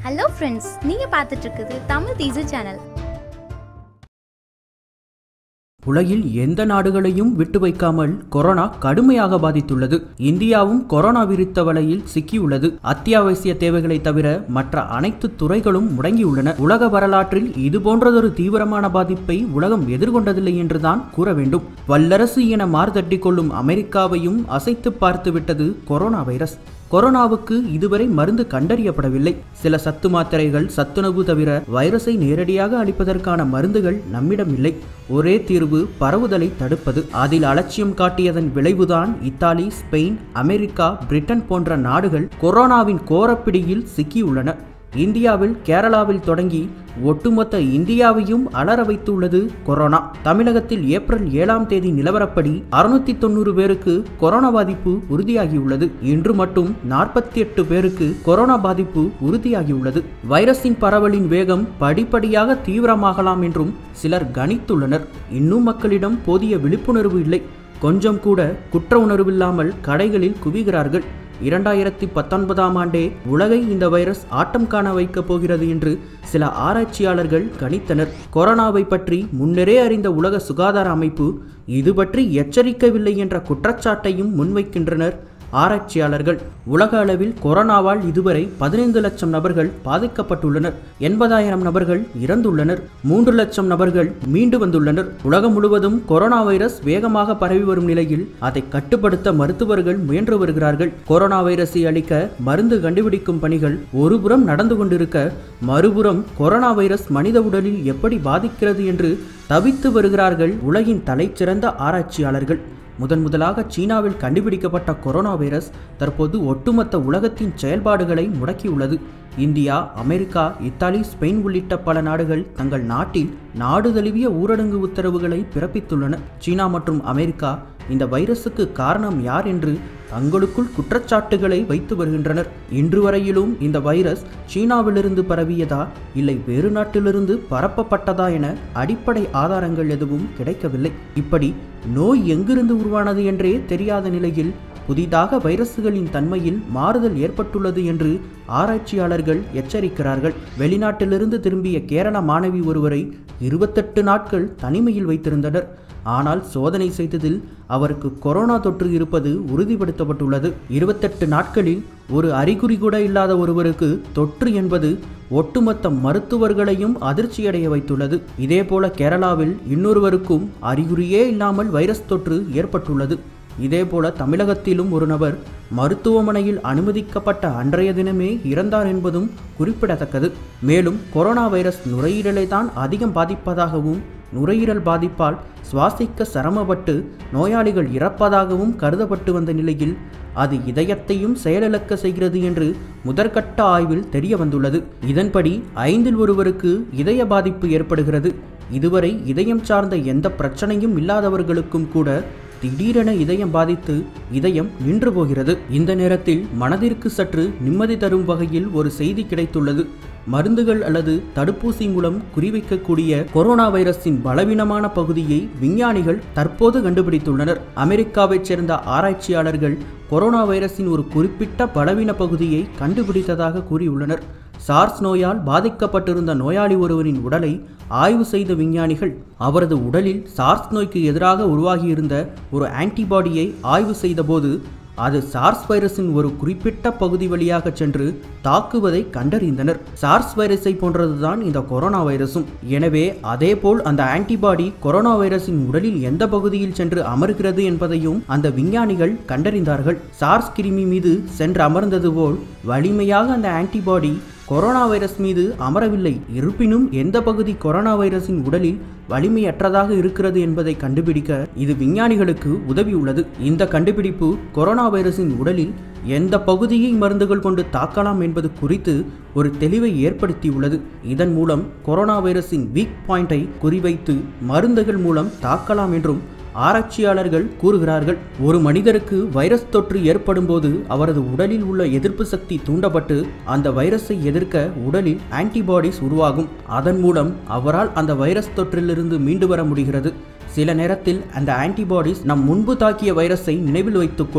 hello friends நீங்கள் பார்த்துட்டு இருக்குது தமிழ் தீசு சேனல் உலகில் எந்த நாடுகளையும் விட்டு வைக்காமல் கொரோனா கடுமையாக பாதித்துள்ளது இந்தியாவும் கொரோனா விரித்த வலையில் சிக்கியுள்ளது அத்தியாவசிய தேவைகளை தவிர மற்ற அனைத்து துறைகளும் முடங்கியுள்ளன உலக வரலாற்றில் இது போன்றதொரு தீவிரமான பாதிப்பை உலகம் எதிர்கொண்டதில்லை என்றுதான் கூற வேண்டும் வல்லரசு என மார்தட்டிக் கொள்ளும் அமெரிக்காவையும் அசைத்து பார்த்துவிட்டது கொரோனா வைரஸ் கொரோனாவுக்கு இதுவரை மருந்து கண்டறியப்படவில்லை சில சத்து மாத்திரைகள் சத்துணவு தவிர வைரஸை நேரடியாக அளிப்பதற்கான மருந்துகள் நம்மிடம் இல்லை ஒரே தீர்வு பரவுதலை தடுப்பது அதில் அலட்சியம் காட்டியதன் விளைவுதான் இத்தாலி ஸ்பெயின் அமெரிக்கா பிரிட்டன் போன்ற நாடுகள் கொரோனாவின் கோரப்பிடியில் சிக்கியுள்ளன இந்தியாவில் கேரளாவில் தொடங்கி ஒட்டுமொத்த இந்தியாவையும் அலற வைத்துள்ளது கொரோனா தமிழகத்தில் ஏப்ரல் ஏழாம் தேதி நிலவரப்படி அறுநூத்தி தொண்ணூறு பேருக்கு கொரோனா பாதிப்பு உறுதியாகியுள்ளது இன்று மட்டும் நாற்பத்தி எட்டு பேருக்கு கொரோனா பாதிப்பு உறுதியாகியுள்ளது வைரஸின் பரவலின் வேகம் படிப்படியாக தீவிரமாகலாம் என்றும் சிலர் கணித்துள்ளனர் இன்னும் மக்களிடம் போதிய விழிப்புணர்வு இல்லை கொஞ்சம் கூட குற்ற உணர்வில்லாமல் கடைகளில் குவிகிறார்கள் இரண்டாயிரத்தி பத்தொன்பதாம் ஆண்டே உலகை இந்த வைரஸ் ஆட்டம் காண வைக்கப் போகிறது என்று சில ஆராய்ச்சியாளர்கள் கணித்தனர் கொரோனாவை பற்றி முன்னரே அறிந்த உலக சுகாதார அமைப்பு இது பற்றி எச்சரிக்கவில்லை என்ற குற்றச்சாட்டையும் முன்வைக்கின்றனர் ஆராய்ச்சியாளர்கள் உலக அளவில் கொரோனாவால் இதுவரை பதினைந்து லட்சம் நபர்கள் பாதிக்கப்பட்டுள்ளனர் எண்பதாயிரம் நபர்கள் இறந்துள்ளனர் மூன்று லட்சம் நபர்கள் மீண்டு வந்துள்ளனர் உலகம் முழுவதும் கொரோனா வைரஸ் வேகமாக பரவி வரும் நிலையில் அதை கட்டுப்படுத்த மருத்துவர்கள் முயன்று வருகிறார்கள் கொரோனா வைரஸை அளிக்க மருந்து கண்டுபிடிக்கும் பணிகள் ஒருபுறம் நடந்து கொண்டிருக்க மறுபுறம் கொரோனா வைரஸ் மனித உடலில் எப்படி பாதிக்கிறது என்று தவித்து வருகிறார்கள் உலகின் தலைச்சிறந்த ஆராய்ச்சியாளர்கள் முதன் முதலாக சீனாவில் கண்டுபிடிக்கப்பட்ட கொரோனா வைரஸ் தற்போது ஒட்டுமொத்த உலகத்தின் செயல்பாடுகளை முடக்கியுள்ளது இந்தியா அமெரிக்கா இத்தாலி ஸ்பெயின் உள்ளிட்ட பல நாடுகள் தங்கள் நாட்டில் நாடு தழுவிய ஊரடங்கு உத்தரவுகளை பிறப்பித்துள்ளன சீனா மற்றும் அமெரிக்கா இந்த வைரசுக்கு காரணம் யார் என்று தங்களுக்குள் குற்றச்சாட்டுகளை வைத்து வருகின்றனர் இன்று வரையிலும் இந்த வைரஸ் சீனாவிலிருந்து பரவியதா இல்லை வேறு நாட்டிலிருந்து பரப்பப்பட்டதா என அடிப்படை ஆதாரங்கள் எதுவும் கிடைக்கவில்லை இப்படி நோய் எங்கிருந்து உருவானது என்றே தெரியாத நிலையில் புதிதாக வைரசுகளின் தன்மையில் மாறுதல் ஏற்பட்டுள்ளது என்று ஆராய்ச்சியாளர்கள் எச்சரிக்கிறார்கள் வெளிநாட்டிலிருந்து திரும்பிய கேரள மாணவி ஒருவரை இருபத்தெட்டு நாட்கள் தனிமையில் வைத்திருந்தனர் ஆனால் சோதனை செய்ததில் அவருக்கு கொரோனா தொற்று இருப்பது உறுதிப்படுத்தப்பட்டுள்ளது இருபத்தெட்டு நாட்களில் ஒரு அறிகுறி கூட இல்லாத ஒருவருக்கு தொற்று என்பது ஒட்டுமொத்த மருத்துவர்களையும் அதிர்ச்சியடைய வைத்துள்ளது இதேபோல கேரளாவில் இன்னொருவருக்கும் அறிகுறியே இல்லாமல் வைரஸ் தொற்று ஏற்பட்டுள்ளது இதேபோல தமிழகத்திலும் ஒரு நபர் மருத்துவமனையில் அனுமதிக்கப்பட்ட அன்றைய தினமே இறந்தார் என்பதும் குறிப்பிடத்தக்கது மேலும் கொரோனா வைரஸ் நுரையீரலை தான் அதிகம் பாதிப்பதாகவும் நுரையீரல் பாதிப்பால் சுவாசிக்க சிரமப்பட்டு நோயாளிகள் இறப்பதாகவும் கருதப்பட்டு வந்த நிலையில் அது இதயத்தையும் செயலிழக்க செய்கிறது என்று முதற்கட்ட ஆய்வில் தெரிய வந்துள்ளது இதன்படி ஐந்தில் ஒருவருக்கு இதய பாதிப்பு ஏற்படுகிறது இதுவரை இதயம் சார்ந்த எந்த பிரச்சனையும் இல்லாதவர்களுக்கும் கூட திடீரென இதயம் பாதித்து இதயம் நின்று போகிறது இந்த நேரத்தில் மனதிற்கு சற்று நிம்மதி தரும் வகையில் ஒரு செய்தி கிடைத்துள்ளது மருந்துகள் அல்லது தடுப்பூசி மூலம் குறிவைக்கக்கூடிய கொரோனா வைரஸின் பலவீனமான பகுதியை விஞ்ஞானிகள் தற்போது கண்டுபிடித்துள்ளனர் அமெரிக்காவைச் சேர்ந்த ஆராய்ச்சியாளர்கள் கொரோனா வைரஸின் ஒரு குறிப்பிட்ட பலவீன பகுதியை கண்டுபிடித்ததாக கூறியுள்ளனர் சார்ஸ் நோயால் பாதிக்கப்பட்டிருந்த நோயாளி ஒருவரின் உடலை ஆய்வு செய்த விஞ்ஞானிகள் அவரது உடலில் சார்ஸ் நோய்க்கு எதிராக உருவாகியிருந்த ஒரு ஆன்டிபாடியை ஆய்வு செய்தபோது அது சார்ஸ் வைரஸின் ஒரு குறிப்பிட்ட பகுதி வழியாக சென்று தாக்குவதை கண்டறிந்தனர் சார்ஸ் வைரஸை போன்றதுதான் இந்த கொரோனா வைரஸும் எனவே அதேபோல் அந்த ஆன்டிபாடி கொரோனா வைரஸின் உடலில் எந்த பகுதியில் சென்று அமர்கிறது என்பதையும் அந்த விஞ்ஞானிகள் கண்டறிந்தார்கள் சார்ஸ் கிருமி மீது சென்று அமர்ந்தது போல் வலிமையாக அந்த ஆன்டிபாடி கொரோனா வைரஸ் மீது அமரவில்லை இருப்பினும் எந்த பகுதி கொரோனா வைரஸின் உடலில் வலிமையற்றதாக இருக்கிறது என்பதை கண்டுபிடிக்க இது விஞ்ஞானிகளுக்கு உதவியுள்ளது இந்த கண்டுபிடிப்பு கொரோனா வைரஸின் உடலில் எந்த பகுதியை மருந்துகள் கொண்டு தாக்கலாம் என்பது குறித்து ஒரு தெளிவை ஏற்படுத்தியுள்ளது இதன் மூலம் கொரோனா வைரஸின் வீக் பாயிண்டை குறிவைத்து மருந்துகள் மூலம் தாக்கலாம் என்றும் ஆராய்ச்சியாளர்கள் கூறுகிறார்கள் ஒரு மனிதருக்கு வைரஸ் தொற்று ஏற்படும் போது அவரது உடலில் உள்ள எதிர்ப்பு சக்தி தூண்டப்பட்டு அந்த வைரஸை எதிர்க்க உடலில் ஆன்டிபாடிஸ் உருவாகும் அதன் மூலம் அவரால் அந்த வைரஸ் தொற்றிலிருந்து மீண்டு வர முடிகிறது சில நேரத்தில் அந்த ஆன்டிபாடிஸ் நம் முன்பு தாக்கிய வைரஸை நினைவில் வைத்துக் கொள்ளும்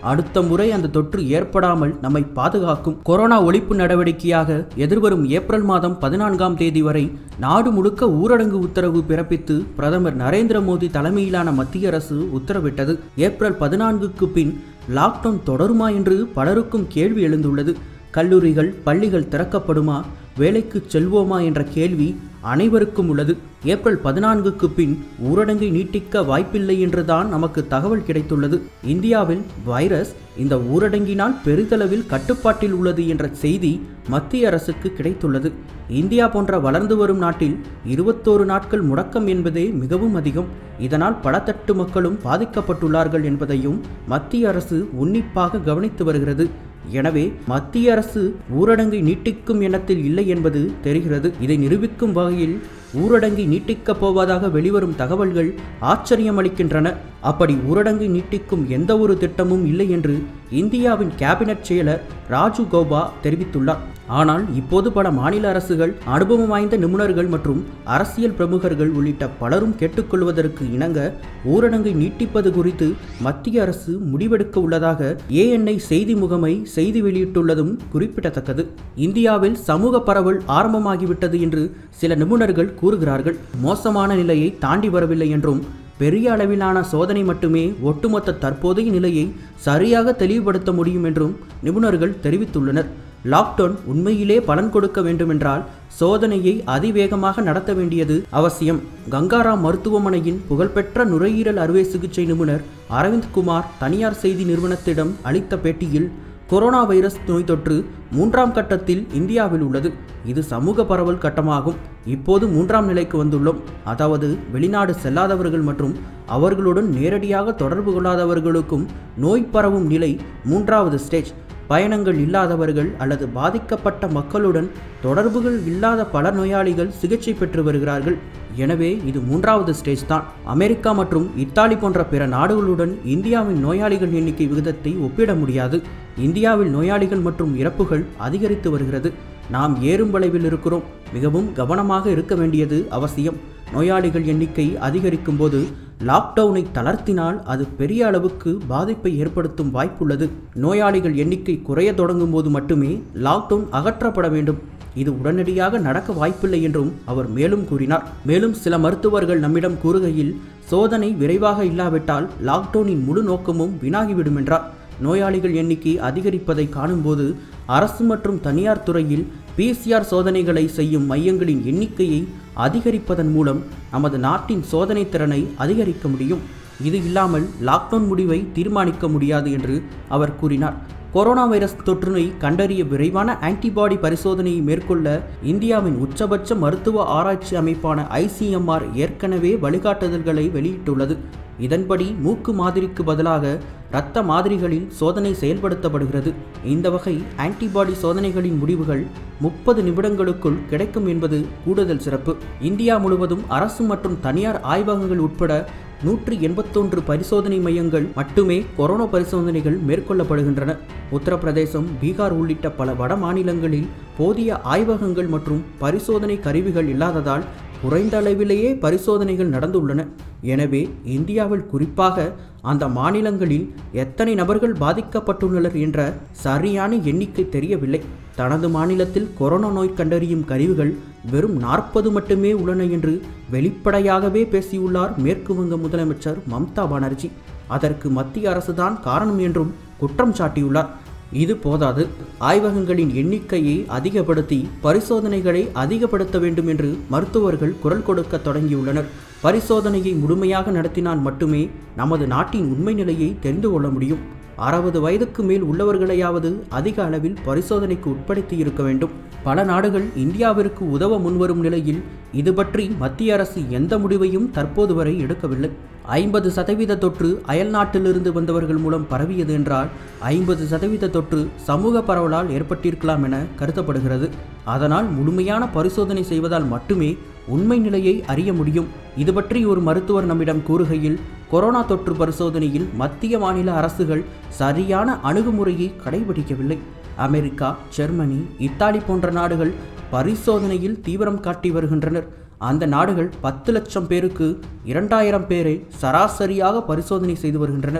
அடுத்த முறை அந்த தொற்று ஏற்படாமல் நம்மை பாதுகாக்கும் கொரோனா ஒழிப்பு நடவடிக்கையாக எதிர்வரும் ஏப்ரல் மாதம் பதினான்காம் தேதி வரை நாடு முழுக்க ஊரடங்கு உத்தரவு பிறப்பித்து பிரதமர் நரேந்திர மோடி தலைமையிலான மத்திய அரசு உத்தரவிட்டது ஏப்ரல் பதினான்குக்கு பின் லாக்டவுன் தொடருமா என்று பலருக்கும் கேள்வி எழுந்துள்ளது கல்லூரிகள் பள்ளிகள் திறக்கப்படுமா வேலைக்கு செல்வோமா என்ற கேள்வி அனைவருக்கும் உள்ளது ஏப்ரல் பதினான்குக்கு பின் ஊரடங்கை நீட்டிக்க வாய்ப்பில்லை என்றுதான் நமக்கு தகவல் கிடைத்துள்ளது இந்தியாவில் வைரஸ் இந்த ஊரடங்கினால் பெரிதளவில் கட்டுப்பாட்டில் உள்ளது என்ற செய்தி மத்திய அரசுக்கு கிடைத்துள்ளது இந்தியா போன்ற வளர்ந்து வரும் நாட்டில் இருபத்தோரு நாட்கள் முடக்கம் என்பதே மிகவும் அதிகம் இதனால் பல தட்டு மக்களும் பாதிக்கப்பட்டுள்ளார்கள் என்பதையும் மத்திய அரசு உன்னிப்பாக கவனித்து வருகிறது எனவே மத்திய அரசு ஊரடங்கை நீட்டிக்கும் எண்ணத்தில் இல்லை என்பது தெரிகிறது இதை நிரூபிக்கும் வகையில் ஊரடங்கை நீட்டிக்கப் போவதாக வெளிவரும் தகவல்கள் ஆச்சரியமளிக்கின்றன அப்படி ஊரடங்கை நீட்டிக்கும் எந்த ஒரு திட்டமும் இல்லை என்று இந்தியாவின் கேபினட் செயலர் ராஜு கௌபா தெரிவித்துள்ளார் ஆனால் இப்போது பல மாநில அரசுகள் அனுபவம் வாய்ந்த நிபுணர்கள் மற்றும் அரசியல் பிரமுகர்கள் உள்ளிட்ட பலரும் கேட்டுக்கொள்வதற்கு இணங்க ஊரடங்கை நீட்டிப்பது குறித்து மத்திய அரசு முடிவெடுக்க உள்ளதாக ஏஎன்ஐ செய்தி முகமை செய்தி வெளியிட்டுள்ளதும் குறிப்பிடத்தக்கது இந்தியாவில் சமூக பரவல் ஆரம்பமாகிவிட்டது என்று சில நிபுணர்கள் கூறுகிறார்கள் மோசமான நிலையை தாண்டி வரவில்லை என்றும் பெரிய அளவிலான சோதனை மட்டுமே ஒட்டுமொத்த தற்போதைய நிலையை சரியாக தெளிவுபடுத்த முடியும் என்றும் நிபுணர்கள் தெரிவித்துள்ளனர் லாக்டவுன் உண்மையிலே பலன் கொடுக்க வேண்டுமென்றால் சோதனையை அதிவேகமாக நடத்த வேண்டியது அவசியம் கங்காராம் மருத்துவமனையின் புகழ்பெற்ற நுரையீரல் அறுவை சிகிச்சை நிபுணர் அரவிந்த் குமார் தனியார் செய்தி நிறுவனத்திடம் அளித்த பேட்டியில் கொரோனா வைரஸ் நோய் தொற்று மூன்றாம் கட்டத்தில் இந்தியாவில் உள்ளது இது சமூக பரவல் கட்டமாகும் இப்போது மூன்றாம் நிலைக்கு வந்துள்ளோம் அதாவது வெளிநாடு செல்லாதவர்கள் மற்றும் அவர்களுடன் நேரடியாக தொடர்பு கொள்ளாதவர்களுக்கும் நோய் பரவும் நிலை மூன்றாவது ஸ்டேஜ் பயணங்கள் இல்லாதவர்கள் அல்லது பாதிக்கப்பட்ட மக்களுடன் தொடர்புகள் இல்லாத பல நோயாளிகள் சிகிச்சை பெற்று வருகிறார்கள் எனவே இது மூன்றாவது ஸ்டேஜ் தான் அமெரிக்கா மற்றும் இத்தாலி போன்ற பிற நாடுகளுடன் இந்தியாவின் நோயாளிகள் எண்ணிக்கை விகிதத்தை ஒப்பிட முடியாது இந்தியாவில் நோயாளிகள் மற்றும் இறப்புகள் அதிகரித்து வருகிறது நாம் ஏறும் வளைவில் இருக்கிறோம் மிகவும் கவனமாக இருக்க வேண்டியது அவசியம் நோயாளிகள் எண்ணிக்கை அதிகரிக்கும் போது லாக்டவுனை தளர்த்தினால் அது பெரிய அளவுக்கு பாதிப்பை ஏற்படுத்தும் வாய்ப்புள்ளது நோயாளிகள் எண்ணிக்கை குறைய தொடங்கும் போது மட்டுமே லாக்டவுன் அகற்றப்பட வேண்டும் இது உடனடியாக நடக்க வாய்ப்பில்லை என்றும் அவர் மேலும் கூறினார் மேலும் சில மருத்துவர்கள் நம்மிடம் கூறுகையில் சோதனை விரைவாக இல்லாவிட்டால் லாக்டவுனின் முழு நோக்கமும் வீணாகிவிடும் என்றார் நோயாளிகள் எண்ணிக்கை அதிகரிப்பதை காணும்போது அரசு மற்றும் தனியார் துறையில் பிசிஆர் சோதனைகளை செய்யும் மையங்களின் எண்ணிக்கையை அதிகரிப்பதன் மூலம் நமது நாட்டின் சோதனை திறனை அதிகரிக்க முடியும் இது இல்லாமல் லாக்டவுன் முடிவை தீர்மானிக்க முடியாது என்று அவர் கூறினார் கொரோனா வைரஸ் தொற்றுநோய் கண்டறிய விரைவான ஆன்டிபாடி பரிசோதனையை மேற்கொள்ள இந்தியாவின் உச்சபட்ச மருத்துவ ஆராய்ச்சி அமைப்பான ஐசிஎம்ஆர் ஏற்கனவே வழிகாட்டுதல்களை வெளியிட்டுள்ளது இதன்படி மூக்கு மாதிரிக்கு பதிலாக இரத்த மாதிரிகளில் சோதனை செயல்படுத்தப்படுகிறது இந்த வகை ஆன்டிபாடி சோதனைகளின் முடிவுகள் முப்பது நிமிடங்களுக்குள் கிடைக்கும் என்பது கூடுதல் சிறப்பு இந்தியா முழுவதும் அரசு மற்றும் தனியார் ஆய்வகங்கள் உட்பட நூற்றி எண்பத்தொன்று பரிசோதனை மையங்கள் மட்டுமே கொரோனா பரிசோதனைகள் மேற்கொள்ளப்படுகின்றன உத்தரப்பிரதேசம் பீகார் உள்ளிட்ட பல வட மாநிலங்களில் போதிய ஆய்வகங்கள் மற்றும் பரிசோதனை கருவிகள் இல்லாததால் குறைந்த அளவிலேயே பரிசோதனைகள் நடந்துள்ளன எனவே இந்தியாவில் குறிப்பாக அந்த மாநிலங்களில் எத்தனை நபர்கள் பாதிக்கப்பட்டுள்ளனர் என்ற சரியான எண்ணிக்கை தெரியவில்லை தனது மாநிலத்தில் கொரோனா நோய் கண்டறியும் கருவிகள் வெறும் நாற்பது மட்டுமே உள்ளன என்று வெளிப்படையாகவே பேசியுள்ளார் மேற்கு வங்க முதலமைச்சர் மம்தா பானர்ஜி அதற்கு மத்திய அரசுதான் காரணம் என்றும் குற்றம் சாட்டியுள்ளார் இது போதாது ஆய்வகங்களின் எண்ணிக்கையை அதிகப்படுத்தி பரிசோதனைகளை அதிகப்படுத்த வேண்டும் என்று மருத்துவர்கள் குரல் கொடுக்க தொடங்கியுள்ளனர் பரிசோதனையை முழுமையாக நடத்தினால் மட்டுமே நமது நாட்டின் உண்மை நிலையை தெரிந்து கொள்ள முடியும் அறுபது வயதுக்கு மேல் உள்ளவர்களையாவது அதிக அளவில் பரிசோதனைக்கு உட்படுத்தி இருக்க வேண்டும் பல நாடுகள் இந்தியாவிற்கு உதவ முன்வரும் நிலையில் இது பற்றி மத்திய அரசு எந்த முடிவையும் தற்போது வரை எடுக்கவில்லை ஐம்பது சதவீத தொற்று அயல் நாட்டிலிருந்து வந்தவர்கள் மூலம் பரவியது என்றால் ஐம்பது சதவீத தொற்று சமூக பரவலால் ஏற்பட்டிருக்கலாம் என கருதப்படுகிறது அதனால் முழுமையான பரிசோதனை செய்வதால் மட்டுமே உண்மை நிலையை அறிய முடியும் இது பற்றி ஒரு மருத்துவர் நம்மிடம் கூறுகையில் கொரோனா தொற்று பரிசோதனையில் மத்திய மாநில அரசுகள் சரியான அணுகுமுறையை கடைபிடிக்கவில்லை அமெரிக்கா ஜெர்மனி இத்தாலி போன்ற நாடுகள் பரிசோதனையில் தீவிரம் காட்டி வருகின்றனர் அந்த நாடுகள் பத்து லட்சம் பேருக்கு இரண்டாயிரம் பேரை சராசரியாக பரிசோதனை செய்து வருகின்றனர்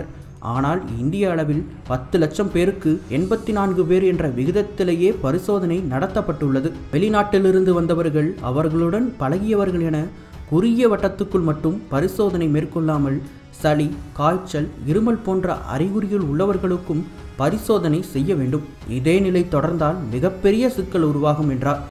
ஆனால் இந்திய அளவில் பத்து லட்சம் பேருக்கு எண்பத்தி நான்கு பேர் என்ற விகிதத்திலேயே பரிசோதனை நடத்தப்பட்டுள்ளது வெளிநாட்டிலிருந்து வந்தவர்கள் அவர்களுடன் பழகியவர்கள் என குறுகிய வட்டத்துக்குள் மட்டும் பரிசோதனை மேற்கொள்ளாமல் சளி காய்ச்சல் இருமல் போன்ற அறிகுறிகள் உள்ளவர்களுக்கும் பரிசோதனை செய்ய வேண்டும் இதே நிலை தொடர்ந்தால் மிகப்பெரிய சிக்கல் உருவாகும் என்றார்